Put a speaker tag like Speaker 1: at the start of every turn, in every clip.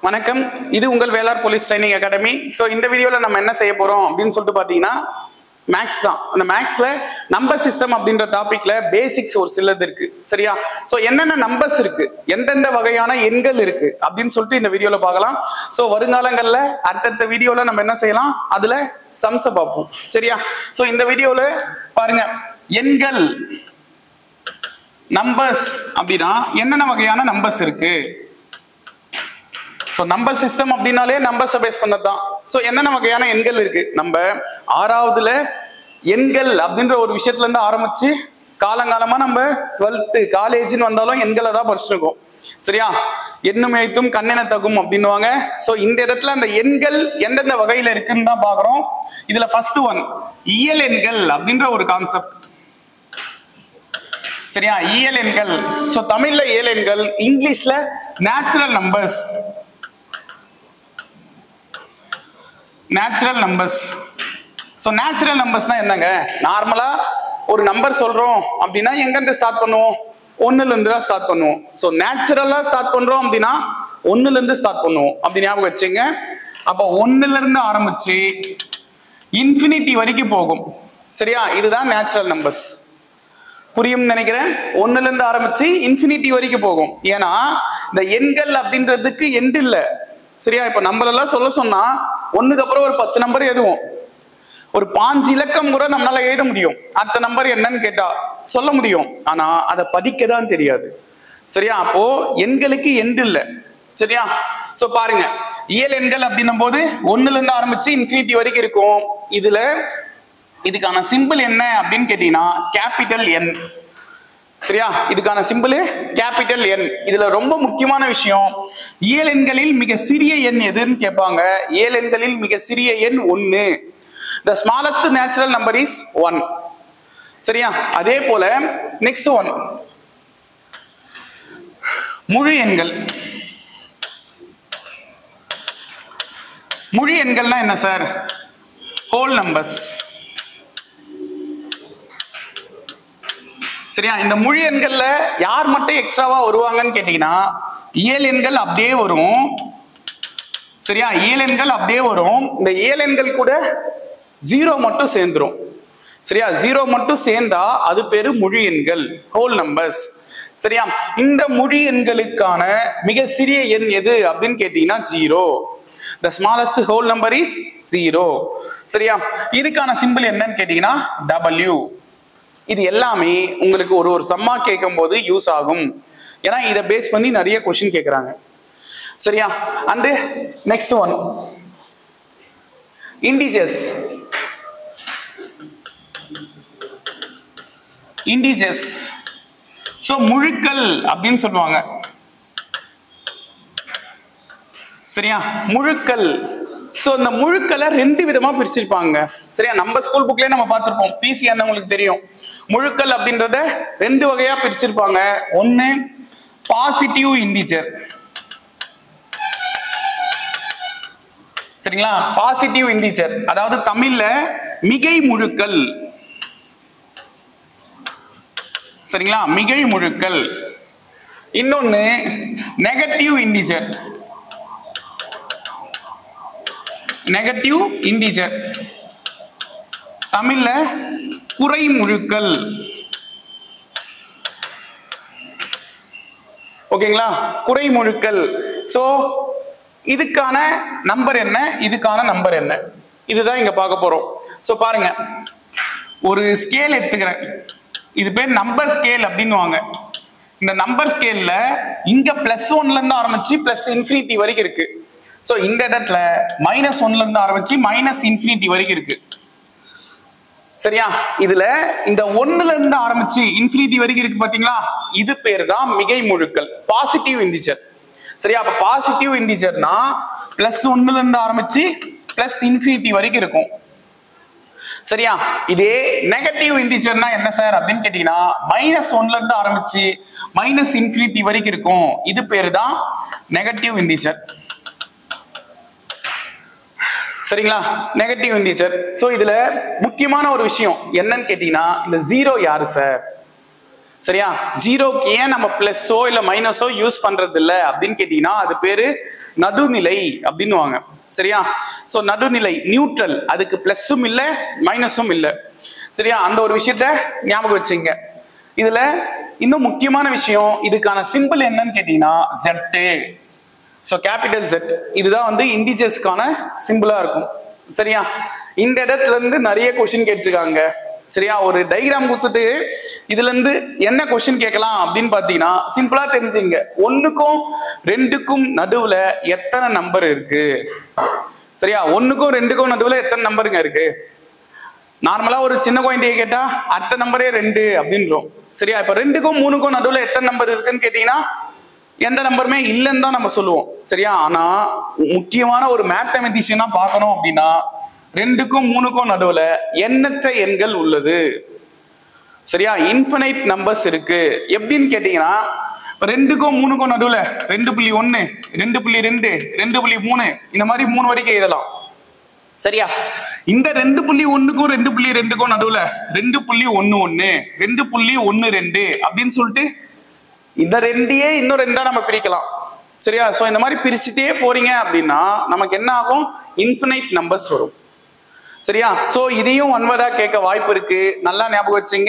Speaker 1: வணக்கம் இது உங்கள் வேளார் போலீஸ் ட்ரைனிங் அகாடமி ஸோ இந்த வீடியோவில் நம்ம என்ன செய்ய போறோம் அப்படின்னு சொல்லிட்டு பார்த்தீங்கன்னா மேக்ஸ் தான் அந்த மேக்ஸ்ல நம்பர் சிஸ்டம் அப்படின்ற டாபிக்ல பேசிக்ஸ் ஒரு சிலது இருக்கு சரியா ஸோ என்னென்ன நம்பர்ஸ் இருக்கு எந்தெந்த வகையான எண்கள் இருக்கு அப்படின்னு சொல்லிட்டு இந்த வீடியோல பார்க்கலாம் ஸோ வருங்காலங்கள்ல அடுத்தடுத்த வீடியோல நம்ம என்ன செய்யலாம் அதுல சம்ஸை பார்ப்போம் சரியா ஸோ இந்த வீடியோல பாருங்க எண்கள் நம்பர்ஸ் அப்படின்னா என்னென்ன வகையான நம்பர்ஸ் இருக்கு ஸோ நம்பர் சிஸ்டம் அப்படின்னாலே நம்பர்ஸை பேஸ் பண்ணது தான் ஸோ என்னென்ன வகையான எண்கள் இருக்கு நம்ம ஆறாவதுல எண்கள் அப்படின்ற ஒரு விஷயத்துல இருந்து ஆரம்பிச்சு காலங்காலமா நம்ம டுவெல்த்து காலேஜ்னு வந்தாலும் எண்களை தான் படிச்சிருக்கோம் சரியா எண்ணும் எழுத்தும் கண்ணென தகும் அப்படின்னுவாங்க ஸோ இந்த இடத்துல அந்த எண்கள் எந்தெந்த வகையில இருக்குன்னு தான் பாக்குறோம் இதுல ஃபர்ஸ்ட் ஒன் இயல் எண்கள் அப்படின்ற ஒரு கான்செப்ட் சரியா இயல் எண்கள் ஸோ தமிழ்ல இயல் எண்கள் இங்கிலீஷ்ல natural numbers natural numbers so natural நம்பர்ஸ்னா என்னங்க நார்மலா ஒரு நம்பர் சொல்றோம் அப்படின்னா எங்கிருந்து ஸ்டார்ட் பண்ணுவோம் ஒண்ணுல இருந்து தான் ஸ்டார்ட் பண்ணுவோம் ஸோ நேச்சுரலா ஸ்டார்ட் பண்றோம் அப்படின்னா ஒண்ணுல இருந்து ஸ்டார்ட் பண்ணுவோம் அப்படி ஞாபகம் வச்சுங்க அப்போ ஒண்ணுல இருந்து ஆரம்பிச்சு இன்ஃபினிட்டி வரைக்கும் போகும் சரியா இதுதான் நேச்சுரல் நம்பர்ஸ் புரியும் நினைக்கிறேன் ஒண்ணுல இருந்து ஆரம்பிச்சு இன்ஃபினிட்டி வரைக்கும் போகும் ஏன்னா இந்த எண்கள் அப்படின்றதுக்கு எண்டு இல்ல சரியா இப்ப நம்மளெல்லாம் சொல்ல சொன்னா ஒண்ணுக்கு அப்புறம் ஒரு பத்து நம்பர் எழுதுவோம் ஒரு பாஞ்சு இலக்கம் கூட நம்மளால எழுத முடியும் அடுத்த நம்பர் என்னன்னு கேட்டா சொல்ல முடியும் ஆனா அதை படிக்க தான் தெரியாது சரியா அப்போ எண்களுக்கு எண்டு இல்ல சரியா சோ பாருங்க இயல் எண்கள் அப்படின்னும் போது ஒண்ணுல இருந்து ஆரம்பிச்சு இன்ஃபினிட்டி வரைக்கும் இருக்கும் இதுல இதுக்கான சிம்பிள் என்ன அப்படின்னு கேட்டீங்கன்னா கேபிட்டல் என் சரியா இதுக்கான சிம்பிள் கேபிட்டல் என் இதுல ரொம்ப முக்கியமான விஷயம் இயல் எண்களில் மிக சிறிய எண் எதுன்னு கேட்பாங்க இயல் எண்களில் மிக சிறிய எண் ஒன்னு the smallest natural number is one சரியா அதே போல நெக்ஸ்ட் ஒன் முழு எண்கள் முழு எண்கள்னா என்ன சார் ஹோல் நம்பர்ஸ் சரியா இந்த முழு எண்கள்ல யார் மட்டும் எக்ஸ்ட்ராவா வருவாங்கன்னு கேட்டீங்கன்னா இயல் எண்கள் அப்படியே வரும் சரியா இயல் எண்கள் அப்படியே வரும் இந்த இயல் எண்கள் கூட ஜீரோ மட்டும் சேர்ந்துரும் சரியா ஜீரோ மட்டும் சேர்ந்தா அது பேரு முழு எண்கள் ஹோல் நம்பர்ஸ் சரியா இந்த முழு எண்களுக்கான மிக சிறிய எண் எது அப்படின்னு கேட்டீங்கன்னா zero the smallest whole number is zero சரியா இதுக்கான சிம்பிள் என்னன்னு கேட்டீங்கன்னா டபிள்யூ இது எல்லாமே உங்களுக்கு ஒரு ஒரு சம்மா கேட்கும் போது யூஸ் ஆகும் ஏன்னா இதை பேஸ் பண்ணி நிறைய கொஸ்டின் கேட்குறாங்க சரியா and next one integers integers so முழுக்கள் அப்படின்னு சொல்லுவாங்க சரியா முழுக்கள் ஸோ இந்த முழுக்களை ரெண்டு விதமா பிரிச்சிருப்பாங்க சரியா நம்ம ஸ்கூல் புக்லயே நம்ம பார்த்திருப்போம் பிசி உங்களுக்கு தெரியும் முழுக்கள் அப்படின்றத ரெண்டு வகையா பிரிச்சிருப்பாங்க ஒன்னு பாசிட்டிவ் இண்டிஜர் சரிங்களா பாசிட்டிவ் இண்டிஜர் அதாவது தமிழ்ல மிகை முழுக்கள் சரிங்களா மிகை முழுக்கள் இன்னொன்னு நெகட்டிவ் இண்டிஜர் நெகட்டிவ் இண்டிஜர் தமிழ்ல குறை முழுக்கள் ஓகேங்களா குறை முழுக்கள் சோ இதுக்கான நம்பர் என்ன இதுக்கான நம்பர் என்ன இதுதான் இங்க பார்க்க போறோம் சோ பாருங்க ஒரு ஸ்கேல் எடுத்துக்கிறேன் இது பேர் நம்பர் ஸ்கேல் அப்படின்னுவாங்க இந்த நம்பர் ஸ்கேல்ல இங்க பிளஸ் ஒன்ல இருந்து ஆரம்பிச்சு பிளஸ் இன்ஃபினிட்டி வரைக்கும் இருக்கு ஸோ இந்த இடத்துல மைனஸ் ஒன்ல இருந்து ஆரம்பிச்சு மைனஸ் இன்ஃபினிட்டி வரைக்கும் இருக்கு சரியா இதுல இந்த ஒண்ணுல இருந்து ஆரம்பிச்சு இன்ஃபினிட்டி வரைக்கும் இருக்கு பாத்தீங்களா இது பேர் தான் மிகை முழுக்கள் பாசிட்டிவ் இண்டிஜர் சரியா அப்ப பாசிட்டிவ் இண்டிஜர்னா பிளஸ் ஒண்ணுல இருந்து ஆரம்பிச்சு பிளஸ் இன்ஃபினிட்டி வரைக்கும் இருக்கும் சரியா இதே நெகட்டிவ் இண்டிஜர்னா என்ன சார் அப்படின்னு கேட்டீங்கன்னா மைனஸ் ஒன்ல இருந்து ஆரம்பிச்சு மைனஸ் இன்ஃபினிட்டி வரைக்கும் இருக்கும் இது பேரு தான் நெகட்டிவ் இண்டிஜர் சரிங்களா நெகட்டிவ் இண்டிஜர் ஸோ இதுல முக்கியமான ஒரு விஷயம் என்னன்னு கேட்டீங்கன்னா இந்த ஜீரோ யாரு சார் சரியா ஜீரோக்கு ஏன் நம்ம பிளஸோ இல்ல மைனஸோ யூஸ் பண்றது இல்ல அப்படின்னு கேட்டீங்கன்னா அது பேரு நடுநிலை அப்படின்னுவாங்க சரியா சோ நடுநிலை நியூட்ரல் அதுக்கு பிளஸும் இல்ல மைனஸும் இல்ல சரியா அந்த ஒரு விஷயத்த ஞாபகம் வச்சுங்க இதுல இன்னும் முக்கியமான விஷயம் இதுக்கான சிம்பிள் என்னன்னு கேட்டீங்கன்னா ஜெட்டு ஸோ கேபிட்டல் Z இதுதான் வந்து இண்டிஜர்ஸ்க்கான சிம்பிளா இருக்கும் சரியா இந்த இடத்துல இருந்து நிறைய கொஸ்டின் கேட்டிருக்காங்க சரியா ஒரு டைகிராம் கொடுத்துட்டு இதுல இருந்து என்ன கொஸ்டின் கேட்கலாம் அப்படின்னு பாத்தீங்கன்னா சிம்பிளா தெரிஞ்சுங்க ஒண்ணுக்கும் ரெண்டுக்கும் நடுவுல எத்தனை நம்பர் இருக்கு சரியா ஒண்ணுக்கும் ரெண்டுக்கும் நடுவுல எத்தனை நம்பருங்க இருக்கு நார்மலா ஒரு சின்ன குழந்தைய கேட்டா அடுத்த நம்பரே ரெண்டு அப்படின்றோம் சரியா இப்ப ரெண்டுக்கும் மூணுக்கும் நடுவுல எத்தனை நம்பர் இருக்குன்னு கேட்டீங்கன்னா எந்த நம்பருமே இல்லைன்னு தான் நம்ம சொல்லுவோம் சரியா ஆனா முக்கியமான ஒரு மேத்தமெட்டிஷியனா பார்க்கணும் அப்படின்னா ரெண்டுக்கும் மூணுக்கும் நடுவுல எண்ணற்ற எண்கள் உள்ளது சரியா இன்ஃபினைட் நம்பர்ஸ் இருக்கு எப்படின்னு கேட்டீங்கன்னா ரெண்டுக்கும் மூணுக்கும் நடுவுல ரெண்டு புள்ளி ஒன்னு ரெண்டு புள்ளி ரெண்டு ரெண்டு புள்ளி மூணு இந்த மாதிரி மூணு வரைக்கும் எழுதலாம் சரியா இந்த ரெண்டு புள்ளி ஒண்ணுக்கும் ரெண்டு புள்ளி ரெண்டுக்கும் நடுவுல ரெண்டு புள்ளி ஒண்ணு ஒண்ணு ரெண்டு புள்ளி ஒண்ணு ரெண்டு அப்படின்னு சொல்லிட்டு இந்த ரெண்டையே இன்னும் ரெண்டா நம்ம பிரிக்கலாம் சரியா சோ இந்த மாதிரி பிரிச்சுட்டே போறீங்க அப்படின்னா நமக்கு என்ன ஆகும் இன்ஃபினைட் நம்பர்ஸ் வரும் சரியா சோ இதையும் ஒன்பதா கேட்க வாய்ப்பு இருக்கு நல்லா ஞாபகம் வச்சுங்க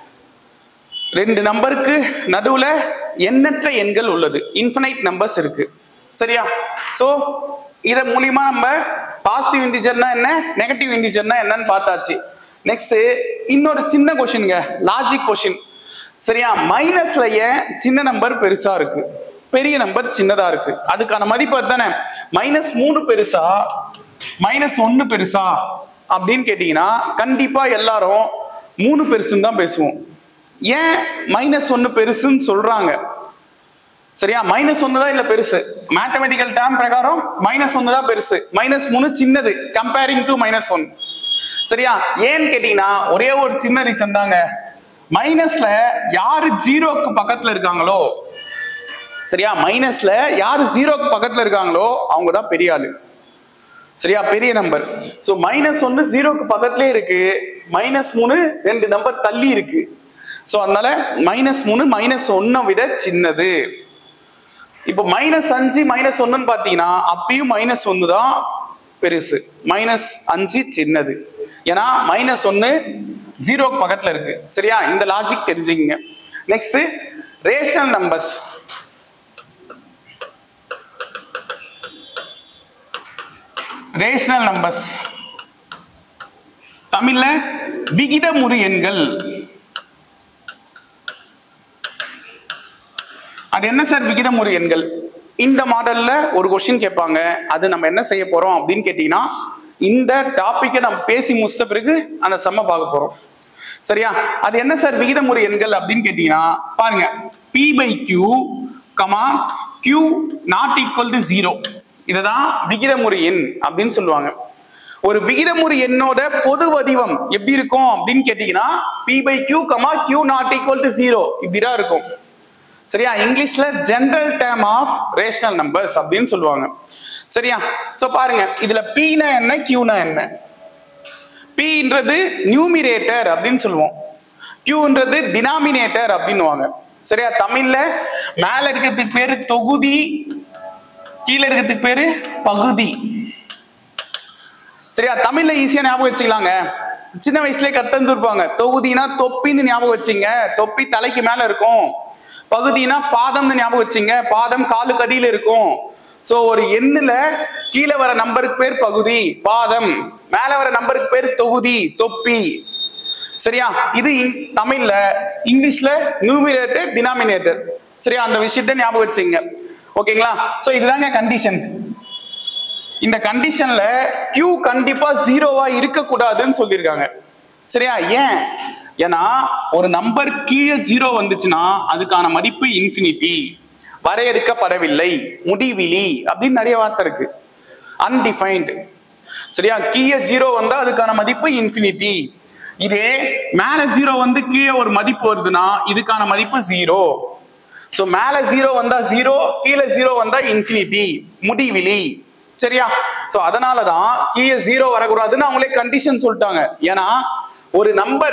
Speaker 1: ரெண்டு நம்பருக்கு நடுவுல எண்ணற்ற எண்கள் உள்ளது இன்ஃபினைட் நம்பர்ஸ் இருக்கு சரியா சோ இத மூலியமா நம்ம பாசிட்டிவ் இன்டிஜர்னா என்ன நெகட்டிவ் இன்டிஜர்னா என்னன்னு பார்த்தாச்சு நெக்ஸ்ட் இன்னொரு சின்ன கொஸ்டின்ங்க லாஜிக் கொஸ்டின் சரியா மைனஸ்ல ஏன் சின்ன நம்பர் பெருசா இருக்கு பெரிய நம்பர் சின்னதா இருக்கு அதுக்கான மதிப்பு தானே மைனஸ் மூணு பெருசா மைனஸ் ஒன்னு பெருசா அப்படின்னு கேட்டீங்கன்னா கண்டிப்பா எல்லாரும் மூணு பெருசுன்னு தான் பேசுவோம் ஏன் மைனஸ் ஒன்னு பெருசுன்னு சொல்றாங்க சரியா மைனஸ் ஒன்னு தான் இல்ல பெருசு மேத்தமெட்டிக்கல் டேம் பிரகாரம் மைனஸ் ஒன்னு தான் பெருசு மைனஸ் மூணு சின்னது கம்பேரிங் டு மைனஸ் ஒன் சரியா ஏன்னு கேட்டீங்கன்னா ஒரே ஒரு சின்ன ரீசன் தாங்க மைனஸ்ல யாரு ஜீரோக்கு பக்கத்துல இருக்காங்களோ சரியா மைனஸ்ல யாரு ஜீரோக்கு பக்கத்துல இருக்காங்களோ அவங்க தான் பெரிய ஆளு சரியா பெரிய நம்பர் சோ மைனஸ் ஒன்னு ஜீரோக்கு பக்கத்துலயே இருக்கு மைனஸ் மூணு ரெண்டு நம்பர் தள்ளி இருக்கு சோ அதனால மைனஸ் மூணு மைனஸ் ஒன்னை விட சின்னது இப்போ மைனஸ் அஞ்சு மைனஸ் ஒன்னுன்னு பாத்தீங்கன்னா அப்பயும் மைனஸ் ஒன்னு தான் பெருசு மைனஸ் அஞ்சு சின்னது ஏன்னா மைனஸ் ஒன்னு ஜீரோக்கு பக்கத்துல இருக்கு சரியா இந்த லாஜிக் தெரிஞ்சுக்கங்க next rational numbers rational numbers தமிழ்ல விகிதமுறு எண்கள் அது என்ன சார் விகிதமுறு எண்கள் இந்த மாடல்ல ஒரு கொஸ்டின் கேட்பாங்க அது நம்ம என்ன செய்ய போறோம் அப்படின்னு கேட்டீங்கன்னா இந்த டாபிக்கை நம்ம பேசி முடிச்சிட்ட பிறகு அந்த செம்ம பார்க்க போறோம் சரியா அது என்ன சார் விகிதமுறு எண்கள் அப்படின்னு கேட்டீங்கன்னா பாருங்க p by q comma q not equal to zero இதுதான் விகிதமுறு எண் அப்படின்னு சொல்லுவாங்க ஒரு விகிதமுறு எண்ணோட பொது வடிவம் எப்படி இருக்கும் அப்படின்னு கேட்டீங்கன்னா p by q comma q not equal to zero இப்படிதான் இருக்கும் சரியா இங்கிலீஷ்ல general term of rational numbers அப்படின்னு சொல்லுவாங்க சரியா சோ பாருங்க இதுல பீனா என்ன கியூனா என்ன பீன்றது நியூமிரேட்டர் அப்படின்னு சொல்லுவோம் கியூன்றது டினாமினேட்டர் அப்படின்னுவாங்க சரியா தமிழ்ல மேல இருக்கிறதுக்கு பேரு தொகுதி கீழே இருக்கிறதுக்கு பேரு பகுதி சரியா தமிழ்ல ஈஸியா ஞாபகம் வச்சுக்கலாங்க சின்ன வயசுலயே கத்தந்துருப்பாங்க தொகுதினா தொப்பின்னு ஞாபகம் வச்சுங்க தொப்பி தலைக்கு மேல இருக்கும் பகுதினா பாதம்னு ஞாபகம் வச்சுங்க பாதம் காலு கதியில இருக்கும் சோ ஒரு எண்ணுல கீழே வர நம்பருக்கு பேர் பகுதி பாதம் மேல வர நம்பருக்கு பேர் தொகுதி தொப்பி சரியா இது இங்- தமிழ்ல இங்கிலீஷ்ல நியூமிரேட்டர் டினாமினேட்டர் சரியா அந்த விஷயத்த ஞாபகம் வச்சுங்க ஓகேங்களா சோ இதுதாங்க கண்டிஷன் இந்த கண்டிஷன்ல Q கண்டிப்பா ஜீரோவா இருக்க கூடாதுன்னு சொல்லியிருக்காங்க சரியா ஏன் ஏன்னா ஒரு நம்பர் கீழே ஜீரோ வந்துச்சுன்னா அதுக்கான மதிப்பு இன்ஃபினிட்டி வரையறுக்கப்படவில்லை முடிவிலி அப்படின்னு நிறைய வார்த்தை இருக்கு அன்டிஃபைன்டு சரியா கீழே ஜீரோ வந்தா அதுக்கான மதிப்பு இன்ஃபினிட்டி இதே மேல ஜீரோ வந்து கீழே ஒரு மதிப்பு வருதுன்னா இதுக்கான மதிப்பு ஜீரோ சோ மேல ஜீரோ வந்தா ஜீரோ கீழே ஜீரோ வந்தா இன்ஃபினிட்டி முடிவிலி சரியா சோ அதனாலதான் கீழே ஜீரோ வரக்கூடாதுன்னு அவங்களே கண்டிஷன் சொல்லிட்டாங்க ஏன்னா ஒரு நம்பர்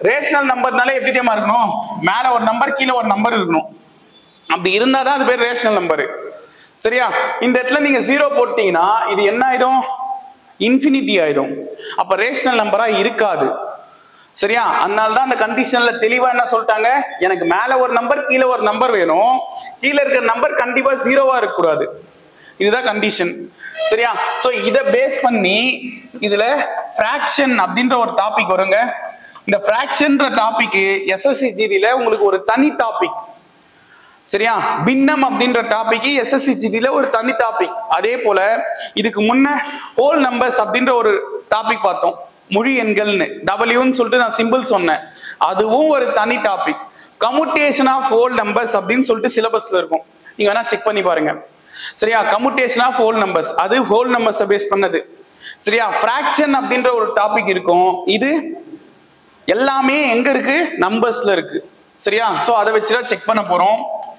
Speaker 1: ரேஷனல் நம்பர்னாலே எப்படி தெரியுமா இருக்கணும் மேல ஒரு நம்பர் கீழே ஒரு நம்பர் இருக்கணும் அப்படி இருந்தாதான் அது பேர் ரேஷனல் நம்பர் சரியா இந்த இடத்துல நீங்க ஜீரோ போட்டீங்கன்னா இது என்ன ஆயிடும் இன்ஃபினிட்டி ஆயிடும் அப்ப ரேஷனல் நம்பரா இருக்காது சரியா அதனால தான் அந்த கண்டிஷன்ல தெளிவா என்ன சொல்லிட்டாங்க எனக்கு மேல ஒரு நம்பர் கீழே ஒரு நம்பர் வேணும் கீழே இருக்கிற நம்பர் கண்டிப்பா ஜீரோவா இருக்கக்கூடாது இதுதான் கண்டிஷன் சரியா சோ இத பேஸ் பண்ணி இதுல ஃபிராக்ஷன் அப்படின்ற ஒரு டாபிக் வருங்க இந்த ஃபிராக்ஷன்ற டாபிக் எஸ்எஸ்சி ஜிடில உங்களுக்கு ஒரு தனி டாபிக் சரியா பின்னம் அப்படின்ற டாபிக் எஸ்எஸ்சி ஜிடில ஒரு தனி டாபிக் அதே போல இதுக்கு முன்ன ஹோல் நம்பர்ஸ் அப்படின்ற ஒரு டாபிக் பார்த்தோம் மொழி எண்கள்னு டபிள்யூன்னு சொல்லிட்டு நான் சிம்பிள் சொன்னேன் அதுவும் ஒரு தனி topic commutation of whole numbers அப்படின்னு சொல்லிட்டு சிலபஸ்ல இருக்கும் நீங்க வேணா செக் பண்ணி பாருங்க சரியா கமுட்டேஷன் ஆஃப் ஹோல் நம்பர்ஸ் அது ஹோல் நம்பர்ஸ் பேஸ் பண்ணது சரியா ஃபிராக்ஷன் அப்படின்ற ஒரு டாபிக் இருக்கும் இது எல்லாமே எங்க இருக்கு நம்பர்ஸ்ல இருக்கு சரியா சோ அதை வச்சுதான் செக் பண்ண போறோம்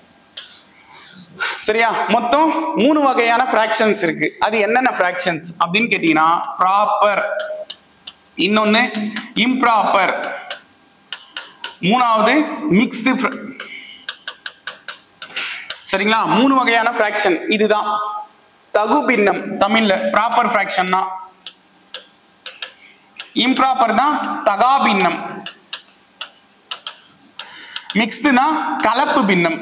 Speaker 1: சரியா மொத்தம் மூணு வகையான ஃபிராக்ஷன்ஸ் இருக்கு அது என்னென்ன ஃபிராக்ஷன்ஸ் அப்படின்னு கேட்டீங்கன்னா ப்ராப்பர் இன்னொன்னு இம்ப்ராப்பர் மூணாவது மிக்ஸ்டு சரிங்களா மூணு வகையான ஃபிராக்ஷன் இதுதான் தகு பின்னம் தமிழ்ல ப்ராப்பர் ஃபிராக்ஷன்னா இம்ப்ராப்பர் தான் தகா பின்னம் மிக்ஸ்டுனா கலப்பு பின்னம்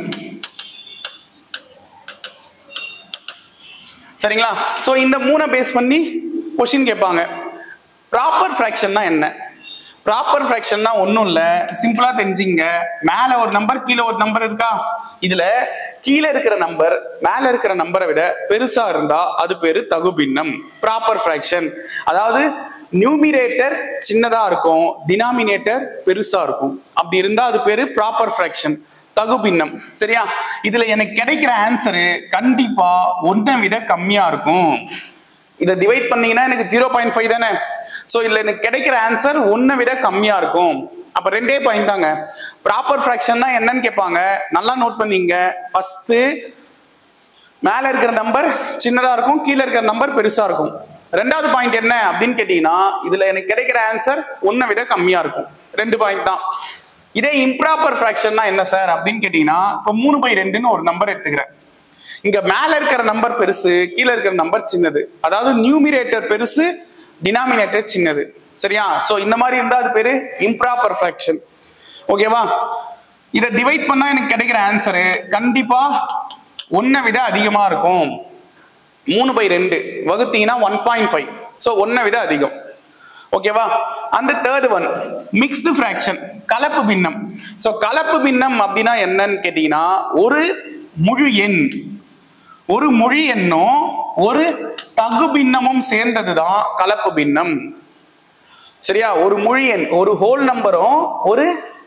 Speaker 1: சரிங்களா சோ இந்த மூணை பேஸ் பண்ணி கொஸ்டின் கேட்பாங்க ப்ராப்பர் ஃபிராக்ஷன்னா என்ன ப்ராப்பர் ஃபிராக்ஷன்னா ஒன்றும் இல்லை சிம்பிளா தெரிஞ்சுங்க மேலே ஒரு நம்பர் கீழே ஒரு நம்பர் இருக்கா இதுல கீழே இருக்கிற நம்பர் மேலே இருக்கிற நம்பரை விட பெருசா இருந்தா அது பேரு தகுபின்னம் ப்ராப்பர் ஃபிராக்ஷன் அதாவது நியூமிரேட்டர் சின்னதா இருக்கும் டினாமினேட்டர் பெருசா இருக்கும் அப்படி இருந்தா அது பேரு ப்ராப்பர் ஃபிராக்ஷன் தகுபின்னம் சரியா இதுல எனக்கு கிடைக்கிற ஆன்சரு கண்டிப்பா ஒன்றை விட கம்மியா இருக்கும் இதை டிவைட் பண்ணீங்கன்னா எனக்கு ஜீரோ பாயிண்ட் ஃபைவ் தானே ஸோ இதுல எனக்கு கிடைக்கிற ஆன்சர் ஒன்றை விட கம்மியா இருக்கும் அப்ப ரெண்டே பாயிண்ட் தாங்க ப்ராப்பர் ஃபிராக்ஷன்னா என்னன்னு கேட்பாங்க நல்லா நோட் பண்ணீங்க ஃபர்ஸ்ட் மேல இருக்கிற நம்பர் சின்னதா இருக்கும் கீழே இருக்கிற நம்பர் பெருசா இருக்கும் ரெண்டாவது பாயிண்ட் என்ன அப்படின்னு கேட்டீங்கன்னா இதுல எனக்கு கிடைக்கிற ஆன்சர் ஒன்றை விட கம்மியா இருக்கும் ரெண்டு பாயிண்ட் தான் இதே இம்ப்ராப்பர் ஃபிராக்ஷன்னா என்ன சார் அப்படின்னு கேட்டீங்கன்னா இப்போ மூணு பை ரெண்டுன்னு ஒரு நம்பர் எடுத்துக்கிறேன் இங்க மேல இருக்கிற நம்பர் பெருசு கீழே இருக்கிற நம்பர் சின்னது அதாவது நியூமிரேட்டர் பெருசு டினாமினேட்டர் சின்னது சரியா சோ இந்த மாதிரி இருந்தா அது பேரு இம்ப்ராப்பர் ஃபிராக்ஷன் ஓகேவா இதை டிவைட் பண்ணா எனக்கு கிடைக்கிற ஆன்சரு கண்டிப்பா ஒன்னை விட அதிகமா இருக்கும் மூணு பை ரெண்டு வகுத்தீங்கன்னா ஒன் பாயிண்ட் ஃபைவ் ஸோ ஒன்னை விட அதிகம் ஓகேவா அந்த தேர்ட் ஒன் மிக்ஸ்டு ஃபிராக்ஷன் கலப்பு பின்னம் ஸோ கலப்பு பின்னம் அப்படின்னா என்னன்னு கேட்டீங்கன்னா ஒரு முழு எண் ஒரு மொழி எண்ணும் ஒரு தகு பின்னமும் சேர்ந்ததுதான் கலப்பு பின்னம் சரியா ஒரு மொழி எண் ஒரு ஹோல் நம்பரும் ஒரு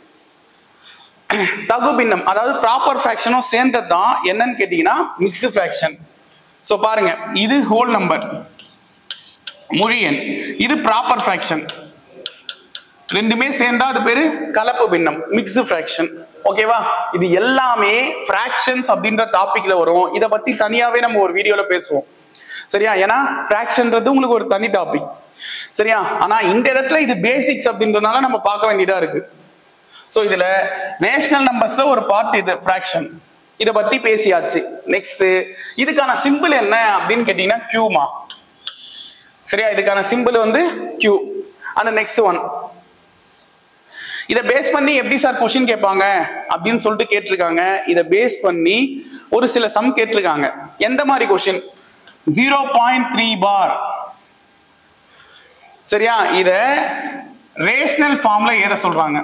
Speaker 1: தகு பின்னம் அதாவது ப்ராப்பர் ஃபிராக்ஷனும் சேர்ந்தது தான் என்னன்னு கேட்டீங்கன்னா மிக்ஸ்டு ஃபிராக்ஷன் ஸோ பாருங்க இது ஹோல் நம்பர் மொழி எண் இது ப்ராப்பர் ஃபிராக்ஷன் ரெண்டுமே சேர்ந்தா அது பேரு கலப்பு பின்னம் மிக்ஸ்டு ஃபிராக்ஷன் ஓகேவா இது எல்லாமே ஃபிராக்ஷன்ஸ் அப்படின்ற டாபிக்ல வரும் இதை பத்தி தனியாவே நம்ம ஒரு வீடியோல பேசுவோம் சரியா ஏன்னா ஃபிராக்ஷன்றது உங்களுக்கு ஒரு தனி டாபிக் சரியா ஆனா இந்த இடத்துல இது பேசிக்ஸ் அப்படின்றதுனால நம்ம பார்க்க வேண்டியதா இருக்கு ஸோ இதுல ரேஷனல் நம்பர்ஸ்ல ஒரு பார்ட் இது ஃபிராக்ஷன் இதை பத்தி பேசியாச்சு நெக்ஸ்ட் இதுக்கான சிம்பிள் என்ன அப்படின்னு கேட்டீங்கன்னா கியூமா சரியா இதுக்கான சிம்பிள் வந்து கியூ அந்த நெக்ஸ்ட் ஒன் இதை பேஸ் பண்ணி எப்படி சார் கொஷின் கேட்பாங்க அப்படின்னு சொல்லிட்டு கேட்டிருக்காங்க இதை பேஸ் பண்ணி ஒரு சில சம் கேட்டிருக்காங்க எந்த மாதிரி question zero point three bar சரியா இத ரேஷனல் ஃபார்ம்ல ஏத சொல்றாங்க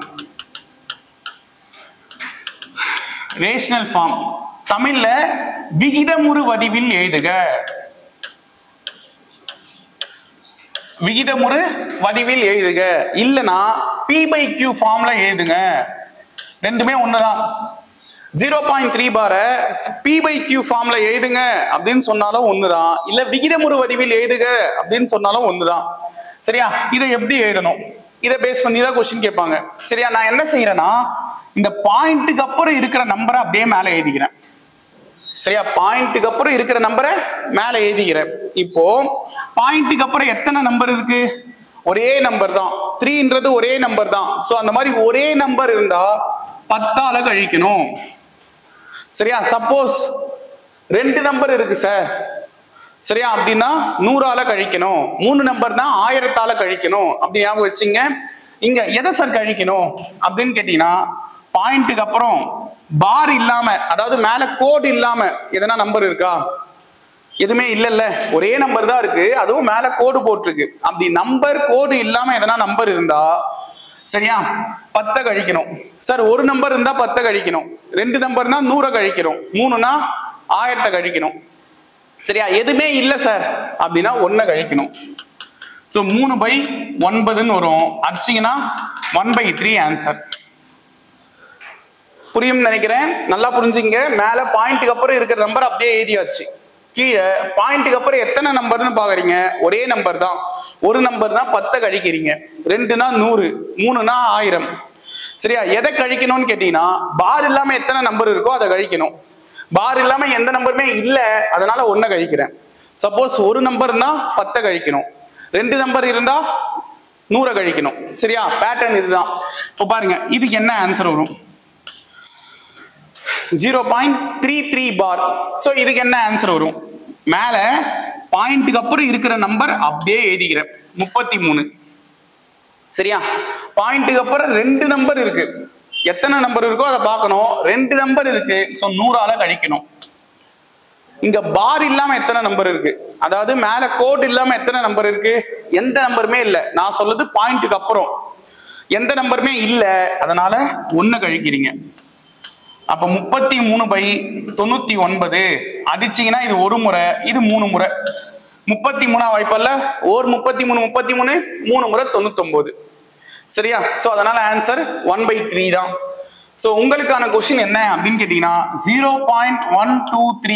Speaker 1: ரேஷனல் ஃபார்ம் தமிழ்ல விகிதமுறு வடிவில் எழுதுக விகிதமுறு வடிவில் எழுதுக இல்லனா பி பை கியூ ஃபார்ம்ல எழுதுங்க ரெண்டுமே ஒண்ணுதான் zero point three bar p by q ஃபார்ம்ல எழுதுங்க அப்படின்னு சொன்னாலும் ஒண்ணுதான் இல்ல விகிதமுறு வடிவில் எழுதுக அப்படின்னு சொன்னாலும் ஒண்ணுதான் சரியா இதை எப்படி எழுதணும் இதை பேஸ் பண்ணி தான் கொஸ்டின் கேட்பாங்க சரியா நான் என்ன செய்யறேன்னா இந்த பாயிண்ட்டுக்கு அப்புறம் இருக்கிற நம்பரை அப்படியே மேலே எழுதிக்கிறேன் சரியா பாயிண்ட்டுக்கு அப்புறம் இருக்கிற நம்பரை மேல எழுதிக்கிறேன் இப்போ பாயிண்ட்டுக்கு அப்புறம் எத்தனை நம்பர் இருக்கு ஒரே நம்பர் தான் த்ரீன்றது ஒரே நம்பர் தான் ஸோ அந்த மாதிரி ஒரே நம்பர் இருந்தா பத்தால கழிக்கணும் சரியா சப்போஸ் ரெண்டு நம்பர் இருக்கு சார் சரியா அப்படின்னா நூறால கழிக்கணும் மூணு நம்பர் தான் ஆயிரத்தால கழிக்கணும் அப்படி ஞாபகம் வச்சுங்க இங்க எதை சார் கழிக்கணும் அப்படின்னு கேட்டீங்கன்னா பாயிண்ட்டுக்கு அப்புறம் பார் இல்லாம அதாவது மேல கோடு இல்லாம எதனா நம்பர் இருக்கா எதுவுமே இல்லைல்ல ஒரே நம்பர் தான் இருக்கு அதுவும் மேல கோடு போட்டிருக்கு அப்படி நம்பர் கோடு இல்லாம எதனா நம்பர் இருந்தா சரியா பத்தை கழிக்கணும் சார் ஒரு நம்பர் இருந்தா பத்தை கழிக்கணும் ரெண்டு நம்பர்னா நூறை கழிக்கணும் மூணுனா ஆயிரத்தை கழிக்கணும் சரியா எதுவுமே இல்லை சார் அப்படின்னா ஒன்றை கழிக்கணும் ஸோ மூணு பை ஒன்பதுன்னு வரும் அடிச்சிங்கன்னா ஒன் பை த்ரீ ஆன்சர் புரியும் நினைக்கிறேன் நல்லா புரிஞ்சுங்க மேல பாயிண்ட்டுக்கு அப்புறம் இருக்கிற நம்பர் அப்படியே எழுதியாச்சு கீழே பாயிண்ட்டுக்கு அப்புறம் எத்தனை நம்பர்னு பாக்குறீங்க ஒரே நம்பர் தான் ஒரு நம்பர் தான் பத்தை கழிக்கிறீங்க ரெண்டுனா நூறு மூணுனா ஆயிரம் சரியா எதை கழிக்கணும்னு கேட்டீங்கன்னா பார் இல்லாம எத்தனை நம்பர் இருக்கோ அதை கழிக்கணும் பார் இல்லாம எந்த நம்பருமே இல்ல அதனால ஒன்ன கழிக்கிறேன் சப்போஸ் ஒரு நம்பர்னா பத்தை கழிக்கணும் ரெண்டு நம்பர் இருந்தா நூறை கழிக்கணும் சரியா பேட்டர்ன் இதுதான் இப்போ பாருங்க இதுக்கு என்ன ஆன்சர் வரும் zero point three three bar so இதுக்கு என்ன ஆன்சர் வரும் மேல பாயிண்ட்டுக்கு அப்புறம் இருக்கிற நம்பர் அப்படியே எழுதிக்கிறேன் முப்பத்தி மூணு சரியா பாயிண்ட்டுக்கு அப்புறம் ரெண்டு நம்பர் இருக்கு எத்தனை நம்பர் இருக்கோ அதை பார்க்கணும் ரெண்டு நம்பர் இருக்கு ஸோ நூறால கழிக்கணும் இங்க பார் இல்லாம எத்தனை நம்பர் இருக்கு அதாவது மேல கோட் இல்லாம எத்தனை நம்பர் இருக்கு எந்த நம்பருமே இல்ல நான் சொல்றது பாயிண்ட்டுக்கு அப்புறம் எந்த நம்பருமே இல்ல அதனால ஒண்ணு கழிக்கிறீங்க அப்ப முப்பத்தி மூணு பை தொண்ணூத்தி ஒன்பது அடிச்சீங்கன்னா இது ஒரு முறை இது மூணு முறை முப்பத்தி மூணா வாய்ப்பல்ல ஓர் முப்பத்தி மூணு முப்பத்தி மூணு மூணு முறை தொண்ணூத்தி ஒன்பது சரியா சோ அதனால ஆன்சர் ஒன் பை த்ரீ தான் சோ உங்களுக்கான கொஸ்டின் என்ன அப்படின்னு கேட்டீங்கன்னா zero point one two three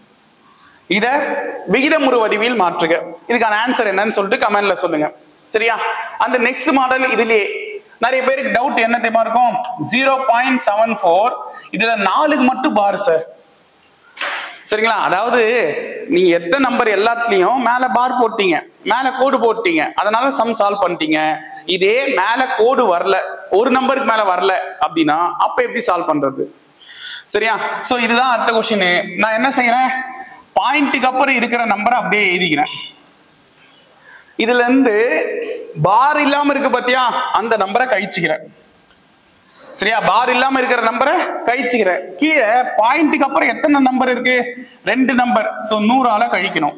Speaker 1: இத விகிதமுறு வடிவில் மாற்றுக இதுக்கான ஆன்சர் என்னன்னு சொல்லிட்டு கமெண்ட்ல சொல்லுங்க சரியா அந்த நெக்ஸ்ட் மாடல் இதுலயே நிறைய பேருக்கு டவுட் என்ன தெரியுமா இருக்கும் ஜீரோ பாயிண்ட் செவன் ஃபோர் இதுல நாலுக்கு மட்டும் பாரு சார் சரிங்களா அதாவது நீங்க எத்தனை நம்பர் எல்லாத்துலயும் மேல பார் போட்டீங்க மேல கோடு போட்டீங்க அதனால சம் சால்வ் பண்ணிட்டீங்க இதே மேல கோடு வரல ஒரு நம்பருக்கு மேல வரல அப்படின்னா அப்ப எப்படி சால்வ் பண்றது சரியா சோ இதுதான் அடுத்த கொஸ்டின் நான் என்ன செய்யறேன் பாயிண்ட்டுக்கு அப்புறம் இருக்கிற நம்பரை அப்படியே எழுதிக்கிறேன் இதுல இருந்து பார் இல்லாம இருக்கு பாத்தியா அந்த நம்பரை கழிச்சுக்கிறேன் சரியா பார் இல்லாம இருக்கிற நம்பரை கழிச்சுக்கிறேன் கீழே பாயிண்ட்டுக்கு அப்புறம் எத்தனை நம்பர் இருக்கு ரெண்டு நம்பர் சோ நூறால கழிக்கணும்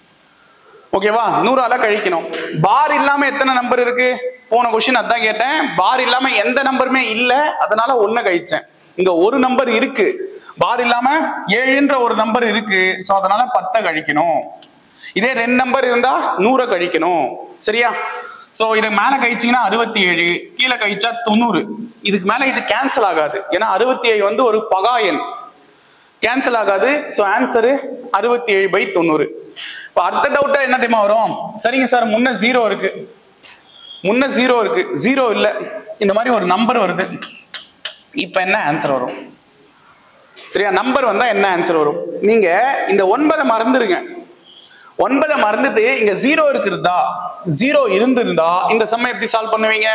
Speaker 1: ஓகேவா நூறால கழிக்கணும் பார் இல்லாம எத்தனை நம்பர் இருக்கு போன கொஸ்டின் அதான் கேட்டேன் பார் இல்லாம எந்த நம்பருமே இல்ல அதனால ஒண்ணு கழிச்சேன் இங்க ஒரு நம்பர் இருக்கு பார் இல்லாம ஏழுன்ற ஒரு நம்பர் இருக்கு சோ அதனால பத்தை கழிக்கணும் இதே ரெண்டு நம்பர் இருந்தா நூறை கழிக்கணும் சரியா சோ இதை மேல கழிச்சீங்கன்னா அறுபத்தி ஏழு கீழே கழிச்சா தொண்ணூறு இதுக்கு மேல இது கேன்சல் ஆகாது ஏன்னா அறுபத்தி ஏழு வந்து ஒரு பகா எண் கேன்சல் ஆகாது ஸோ ஆன்சரு அறுபத்தி ஏழு பை தொண்ணூறு இப்போ அடுத்த டவுட்டா என்ன தெரியுமா வரும் சரிங்க சார் முன்ன ஜீரோ இருக்கு முன்ன ஜீரோ இருக்கு ஜீரோ இல்லை இந்த மாதிரி ஒரு நம்பர் வருது இப்போ என்ன ஆன்சர் வரும் சரியா நம்பர் வந்தா என்ன ஆன்சர் வரும் நீங்க இந்த ஒன்பதை மறந்துருங்க ஒன்பதை மறந்துட்டு இங்க ஜீரோ இருக்கிறதா ஜீரோ இருந்திருந்தா இந்த சம்மை எப்படி சால்வ் பண்ணுவீங்க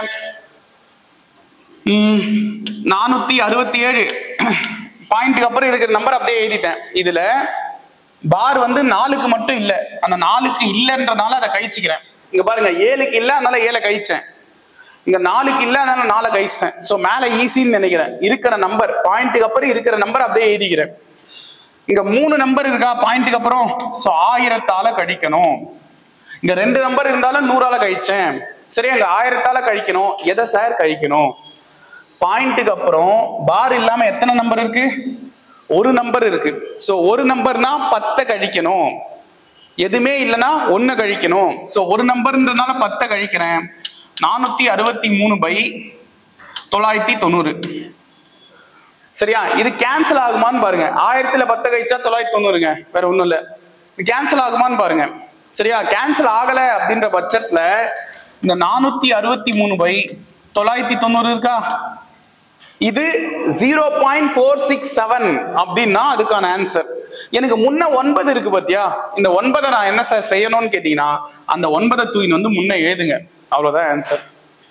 Speaker 1: ம், நானூத்தி அறுபத்தி ஏழு பாயிண்ட்டுக்கு அப்புறம் இருக்கிற நம்பர் அப்படியே எழுதிட்டேன் இதுல பார் வந்து நாலுக்கு மட்டும் இல்ல அந்த நாலுக்கு இல்லைன்றனால அதை கழிச்சுக்கிறேன் இங்க பாருங்க ஏழுக்கு இல்ல அதனால ஏழை கழிச்சேன் இங்க நாலுக்கு இல்ல அதனால நாலை கழிச்சிட்டேன் சோ மேல ஈஸின்னு நினைக்கிறேன் இருக்கிற நம்பர் பாயிண்ட்டுக்கு அப்புறம் இருக்கிற நம்பர் அப்படியே எழுதிக்கிறேன் இங்க மூணு நம்பர் இருக்கா பாயிண்ட்டுக்கு அப்புறம் சோ ஆயிரத்தால கழிக்கணும் இங்க ரெண்டு நம்பர் இருந்தாலும் நூறால கழிச்சேன் சரி அங்க ஆயிரத்தால கழிக்கணும் எதை சார் கழிக்கணும் பாயிண்ட்டுக்கு அப்புறம் பார் இல்லாம எத்தனை நம்பர் இருக்கு ஒரு நம்பர் இருக்கு சோ ஒரு நம்பர்னா பத்தை கழிக்கணும் எதுவுமே இல்லைன்னா ஒண்ணு கழிக்கணும் சோ ஒரு நம்பர்ன்றனால பத்தை கழிக்கிறேன் நானூத்தி அறுபத்தி மூணு பை தொள்ளாயிரத்தி தொண்ணூறு சரியா இது கேன்சல் ஆகுமான்னு பாருங்க ஆயிரத்துல பத்தை கழிச்சா தொள்ளாயிரத்தி தொண்ணூறுங்க வேற ஒண்ணும் இல்ல இது கேன்சல் ஆகுமான்னு பாருங்க சரியா கேன்சல் ஆகல அப்படின்ற பட்சத்துல இந்த நானூத்தி அறுபத்தி மூணு பை தொள்ளாயிரத்தி தொண்ணூறு இருக்கா இது zero point four six seven அப்படின்னா அதுக்கான ஆன்சர் எனக்கு முன்ன ஒன்பது இருக்கு பாத்தியா இந்த ஒன்பதை நான் என்ன சார் செய்யணும்னு கேட்டீங்கன்னா அந்த ஒன்பதை தூயின் வந்து முன்ன எழுதுங்க அவ்வளவுதான் ஆன்சர்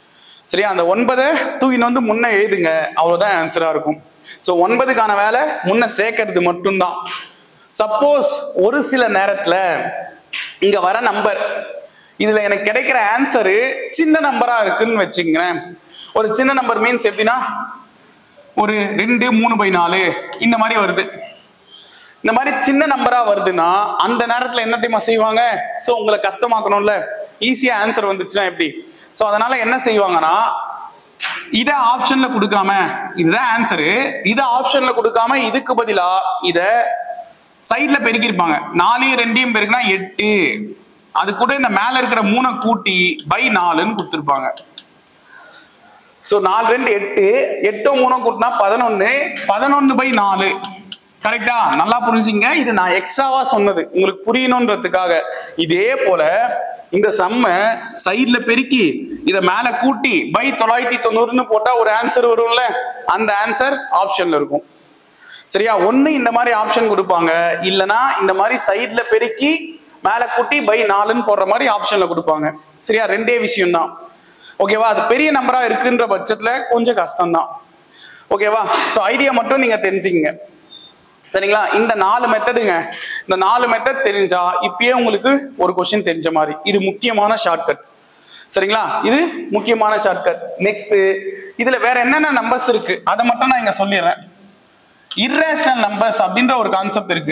Speaker 1: சரியா அந்த ஒன்பதை தூக்கின்னு வந்து முன்ன எழுதுங்க அவ்வளவுதான் ஆன்சரா இருக்கும் ஸோ ஒன்பதுக்கான வேலை முன்ன சேர்க்கறது மட்டும்தான் சப்போஸ் ஒரு சில நேரத்துல இங்க வர நம்பர் இதுல எனக்கு கிடைக்கிற ஆன்சரு சின்ன நம்பரா இருக்குன்னு வச்சுங்களேன் ஒரு சின்ன நம்பர் மீன்ஸ் எப்படின்னா ஒரு ரெண்டு மூணு பை நாலு இந்த மாதிரி வருது இந்த மாதிரி சின்ன நம்பரா வருதுன்னா அந்த நேரத்துல என்ன தெரியுமா செய்வாங்க சோ உங்களை கஷ்டமாக்கணும்ல ஈஸியா ஆன்சர் வந்துச்சுன்னா எப்படி சோ அதனால என்ன செய்வாங்கன்னா இத ஆப்ஷன்ல கொடுக்காம இதுதான் ஆன்சரு இத ஆப்ஷன்ல கொடுக்காம இதுக்கு பதிலா இத சைட்ல பெருக்கிருப்பாங்க நாலையும் ரெண்டையும் பெருக்கினா எட்டு அது கூட இந்த மேல இருக்கிற மூணை கூட்டி பை நாலுன்னு கொடுத்துருப்பாங்க சோ நாலு ரெண்டு எட்டு எட்டும் மூணும் கூட்டினா பதினொன்னு பதினொன்னு பை நாலு கரெக்டா நல்லா புரிஞ்சுங்க இது நான் எக்ஸ்ட்ராவா சொன்னது உங்களுக்கு புரியணுன்றதுக்காக இதே போல இந்த சம்ம சைட்ல பெருக்கி இத மேல கூட்டி பை தொள்ளாயிரத்தி தொண்ணூறுன்னு போட்டா ஒரு ஆன்சர் வரும்ல அந்த ஆன்சர் ஆப்ஷன்ல இருக்கும் சரியா ஒண்ணு இந்த மாதிரி ஆப்ஷன் கொடுப்பாங்க இல்லனா இந்த மாதிரி சைட்ல பெருக்கி மேல கூட்டி பை நாலுன்னு போடுற மாதிரி ஆப்ஷன்ல கொடுப்பாங்க சரியா ரெண்டே விஷயம் தான் ஓகேவா அது பெரிய நம்பரா இருக்குன்ற பட்சத்துல கொஞ்சம் கஷ்டம் தான் ஓகேவா சோ ஐடியா மட்டும் நீங்க தெரிஞ்சுக்கங்க சரிங்களா இந்த நாலு மெத்தடுங்க இந்த நாலு மெத்தட் தெரிஞ்சா இப்பயே உங்களுக்கு ஒரு கொஸ்டின் தெரிஞ்ச மாதிரி இது முக்கியமான ஷார்ட்கட் சரிங்களா இது முக்கியமான ஷார்ட்கட் நெக்ஸ்ட் இதுல வேற என்னென்ன நம்பர்ஸ் இருக்கு அதை மட்டும் நான் இங்க சொல்லிடுறேன் இர்ரேஷனல் நம்பர்ஸ் அப்படின்ற ஒரு கான்செப்ட் இருக்கு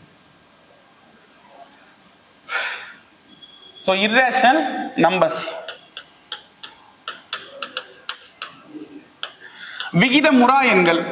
Speaker 1: ஸோ இர்ரேஷனல் நம்பர்ஸ் விகிதமுறா எண்கள்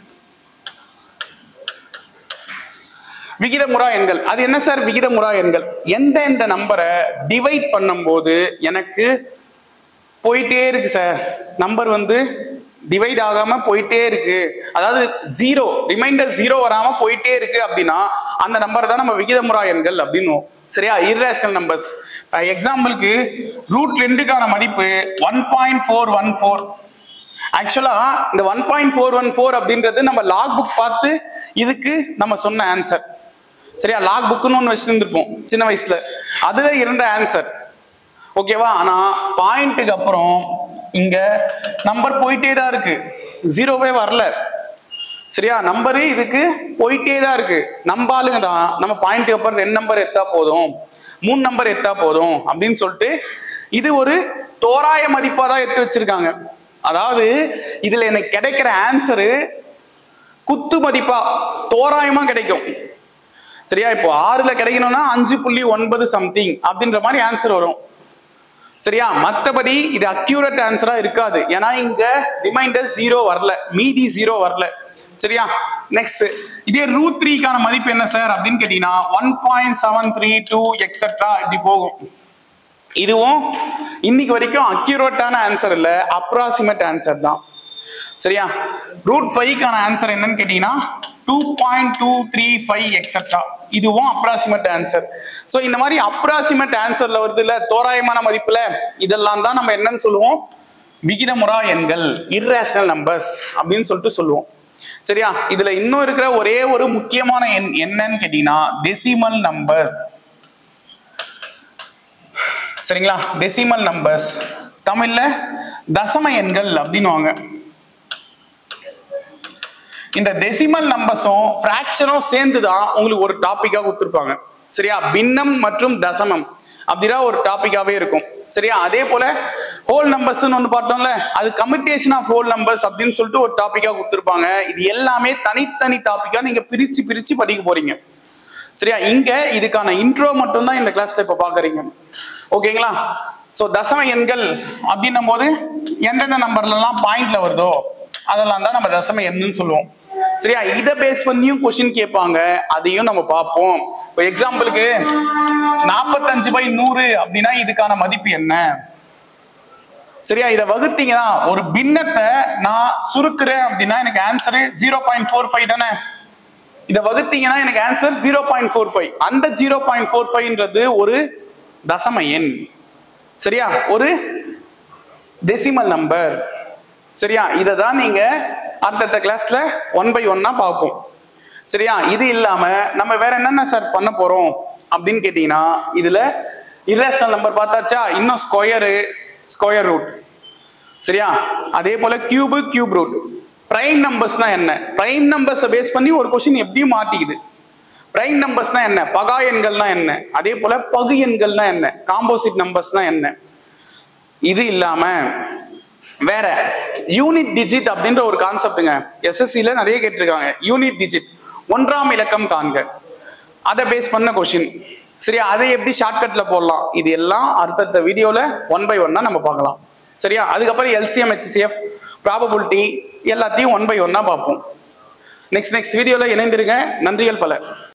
Speaker 1: விகிதமுறா எண்கள் அது என்ன சார் விகிதமுறா எண்கள் எந்த எந்த நம்பரை டிவைட் பண்ணும்போது எனக்கு போயிட்டே இருக்கு சார் நம்பர் வந்து டிவைட் ஆகாம போயிட்டே இருக்கு அதாவது ஜீரோ ரிமைண்டர் ஜீரோ வராம போயிட்டே இருக்கு அப்படின்னா அந்த நம்பர் தான் நம்ம விகிதமுறா எண்கள் அப்படின்னுவோம் சரியா இர்ரேஷனல் நம்பர்ஸ் எக்ஸாம்பிளுக்கு ரூட் ரெண்டுக்கான மதிப்பு one point four one four ஆக்சுவலா இந்த one point four one four அப்படின்றது நம்ம லாக் புக் பார்த்து இதுக்கு நம்ம சொன்ன ஆன்சர் சரியா லாக் புக்குன்னு ஒன்று வச்சிருந்துருப்போம் சின்ன வயசுல அதுல இருந்த ஆன்சர் ஓகேவா ஆனா பாயிண்ட்டுக்கு அப்புறம் இங்க நம்பர் போயிட்டே தான் இருக்கு ஜீரோவே வரல சரியா நம்பரு இதுக்கு போயிட்டே தான் இருக்கு நம்ம ஆளுங்க தான் நம்ம பாயிண்ட்டுக்கு அப்புறம் ரெண்டு நம்பர் எத்தா போதும் மூணு நம்பர் எத்தா போதும் அப்படின்னு சொல்லிட்டு இது ஒரு தோராய மதிப்பா தான் எடுத்து வச்சிருக்காங்க அதாவது இதுல எனக்கு கிடைக்கிற ஆன்சரு குத்து மதிப்பா தோராயமா கிடைக்கும் சரியா இப்போ ஆறுல கிடைக்கணும்னா அஞ்சு புள்ளி ஒன்பது சம்திங் அப்படின்ற மாதிரி ஆன்சர் வரும் சரியா மத்தபடி இது அக்யூரேட் ஆன்சரா இருக்காது ஏன்னா இங்க ரிமைண்டர் ஜீரோ வரல மீதி ஜீரோ வரல சரியா நெக்ஸ்ட் இதே ரூட் த்ரீக்கான மதிப்பு என்ன சார் அப்படின்னு கேட்டீங்கன்னா one point seven three two etcetera இப்படி போகும் இதுவும் இன்னைக்கு வரைக்கும் அக்யூரேட்டான ஆன்சர் இல்ல அப்ராக்சிமேட் ஆன்சர் தான் சரியா ரூட் ஃபைவ்க்கான ஆன்சர் என்னன்னு கேட்டீங்கன்னா two point two three five etcetera இதுவும் அப்ராக்சிமேட் ஆன்சர் ஸோ இந்த மாதிரி அப்ராக்சிமேட் ஆன்சர்ல வருது இல்ல தோராயமான மதிப்புல இதெல்லாம் தான் நம்ம என்னன்னு சொல்லுவோம் விகிதமுறா எண்கள் இர்ரேஷனல் நம்பர்ஸ் அப்படின்னு சொல்லிட்டு சொல்லுவோம் சரியா இதுல இன்னும் இருக்கிற ஒரே ஒரு முக்கியமான எண் என்னன்னு கேட்டீங்கன்னா டெசிமல் நம்பர்ஸ் சரிங்களா டெசிமல் நம்பர்ஸ் தமிழ்ல தசம எண்கள் அப்படின்னுவாங்க இந்த டெசிமல் நம்பர்ஸும் ஃப்ராக்ஷனும் சேர்ந்து தான் உங்களுக்கு ஒரு டாபிக்கா கொடுத்துருப்பாங்க சரியா பின்னம் மற்றும் தசமம் அப்படிதான் ஒரு டாபிக்காவே இருக்கும் சரியா அதே போல ஹோல் நம்பர்ஸ்னு ஒன்று பார்த்தோம்ல அது கமிட்டேஷன் ஆஃப் ஹோல் நம்பர்ஸ் அப்படின்னு சொல்லிட்டு ஒரு டாபிக்கா கொடுத்துருப்பாங்க இது எல்லாமே தனித்தனி டாபிக்கா நீங்க பிரிச்சு பிரிச்சு படிக்க போறீங்க சரியா இங்க இதுக்கான இன்ட்ரோ மட்டும் தான் இந்த கிளாஸ்ல இப்ப பாக்குறீங்க ஓகேங்களா சோ தசம எண்கள் அப்படின்னும் போது எந்தெந்த நம்பர்ல எல்லாம் பாயிண்ட்ல வருதோ அதெல்லாம் தான் நம்ம தசம எண்ணுன்னு சொல்லுவோம் சரியா இதை பேஸ் பண்ணியும் கொஸ்டின் கேட்பாங்க அதையும் நம்ம பார்ப்போம் இப்போ எக்ஸாம்பிளுக்கு நாற்பத்தஞ்சு பை நூறு அப்படின்னா இதுக்கான மதிப்பு என்ன சரியா இதை வகுத்தீங்கன்னா ஒரு பின்னத்தை நான் சுருக்குறேன் அப்படின்னா எனக்கு answer zero point four five தானே இதை வகுத்தீங்கன்னா எனக்கு answer zero point four five அந்த ஜீரோ பாயிண்ட் ஃபோர் ஃபைவ்ன்றது ஒரு தசம எண் சரியா ஒரு டெசிமல் நம்பர் சரியா இதை தான் நீங்க அடுத்தடுத்த கிளாஸ்ல ஒன் பை ஒன்னா பார்ப்போம் சரியா இது இல்லாம நம்ம வேற என்னென்ன சார் பண்ண போறோம் அப்படின்னு கேட்டீங்கன்னா இதுல இரேஷனல் நம்பர் பார்த்தாச்சா இன்னும் ஸ்கொயரு ஸ்கொயர் ரூட் சரியா அதே போல கியூபு கியூப் ரூட் பிரைம் நம்பர்ஸ்னா என்ன பிரைம் நம்பர்ஸை பேஸ் பண்ணி ஒரு கொஸ்டின் எப்படியும் மாட்டிக்குது பிரைம் நம்பர்ஸ்னா என்ன பகா எண்கள்னா என்ன அதே போல பகு எண்கள்னா என்ன காம்போசிட் நம்பர்ஸ்னா என்ன இது இல்லாம வேற யூனிட் டிஜிட் அப்படின்ற ஒரு கான்செப்ட்டுங்க எஸ்எஸ்சில நிறைய கேட்டிருக்காங்க யூனிட் டிஜிட் ஒன்றாம் இலக்கம் காண்க அதை பேஸ் பண்ண கொஷின் சரியா அதை எப்படி ஷார்ட்கட்ல போடலாம் இது எல்லாம் அடுத்தடுத்த வீடியோல ஒன் பை ஒன்னா நம்ம பார்க்கலாம் சரியா அதுக்கப்புறம் எல்சிஎம் ஹெச்சிஎஃப் ப்ராபபிலிட்டி எல்லாத்தையும் ஒன் பை ஒன்னா பார்ப்போம் நெக்ஸ்ட் நெக்ஸ்ட் வீடியோல இணைந்திருங்க நன்றிகள் பல